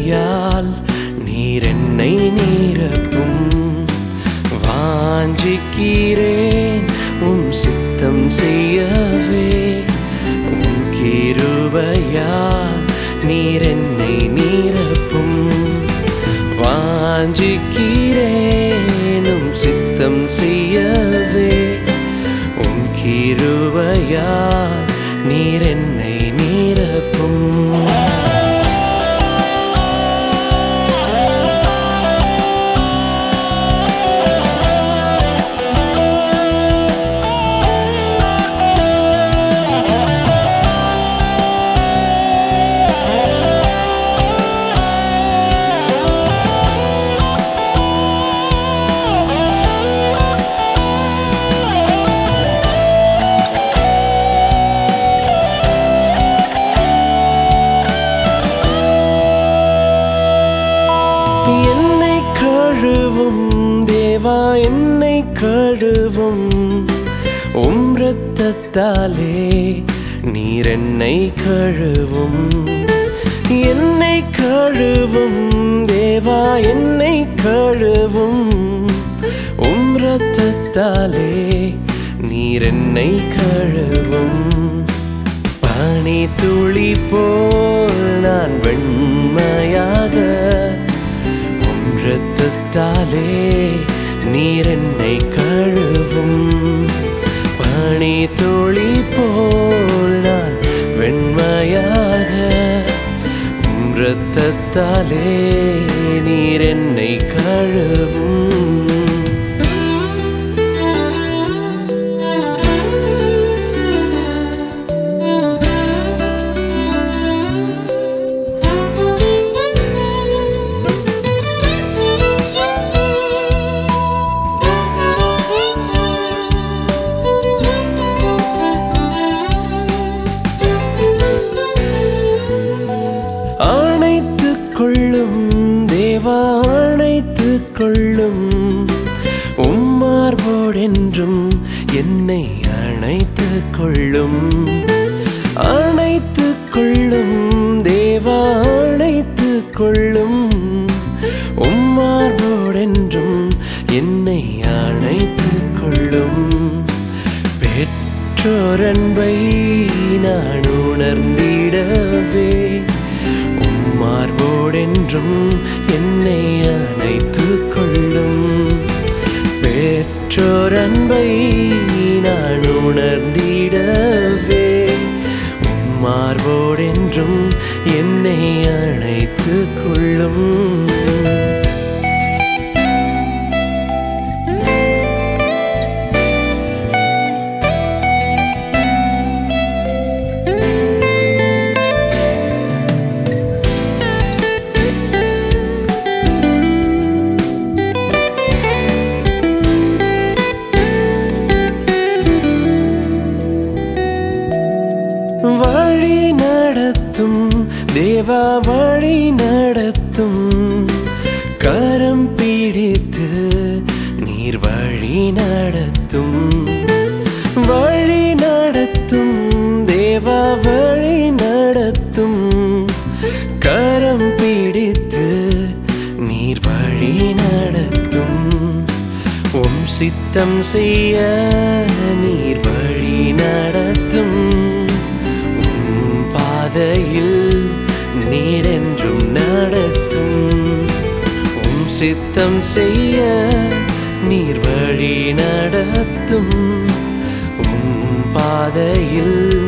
கிருபையால் நீர் என்னை நிரப்பும் வாஞ்சிக்கிறேன் உம் சித்தம் செய்யவே உம் கிருபையால் நீர் என்னை நிரப்பும் வாஞ்சிக்கிறேனும் சித்தம் செய்யவே உம் கிருபையால் நீர் என்னை நிரப்பும் என்னை கழுவும் தேவா என்னை கழுவும் உம் இரத்தத்தாலே நீர் என்னை கழுவும் என்னை கழுவும் தேவா என்னை கழுவும் உம் இரத்தத்தாலே நீர் என்னை கழுவும் பனி துளி போல் நான் வெண்மையாக உம் இரத்தத்தாலே நீர் என்னை கழுவும் பனி துளி போல் நான் வெண்மையாக உம் இரத்தத்தாலே நீர் என்னை கழுவும் அணைத்துக் கொள்ளும் தேவா அணைத்துக் கொள்ளும் உம்மார்போடென்றும் என்னை அணைத்துக் கொள்ளும் அணைத்துக் கொள்ளும் தேவா அணைத்துக் கொள்ளும் உம்மார்போடென்றும் என்னை அணைத்துக் கொள்ளும் பெற்றோரன்பை நான் உணர்ந்திடவே உம்மார்போடென்றும் என்னை அணைத்துக் கொள்ளும் பெற்றோரன்பை நான் உணர்ந்திடவே உம்மார்போடென்றும் என்னை அணைத்துக் கொள்ளும் வழி நடத்தும் தேவா வழி நடத்தும் கரம் பிடித்து நீர் வழி நடத்தும் வழி நடத்தும் தேவா வழி நடத்தும் கரம் பிடித்து நீர் வழி நடத்தும் உம் சித்தம் செய்ய நீர் வழி நடத்தும் உம் பாதையில் நீரென்றும் நடத்தும் உம் சித்தம் செய்ய நீர் வழி நடத்தும் உம் பாதையில்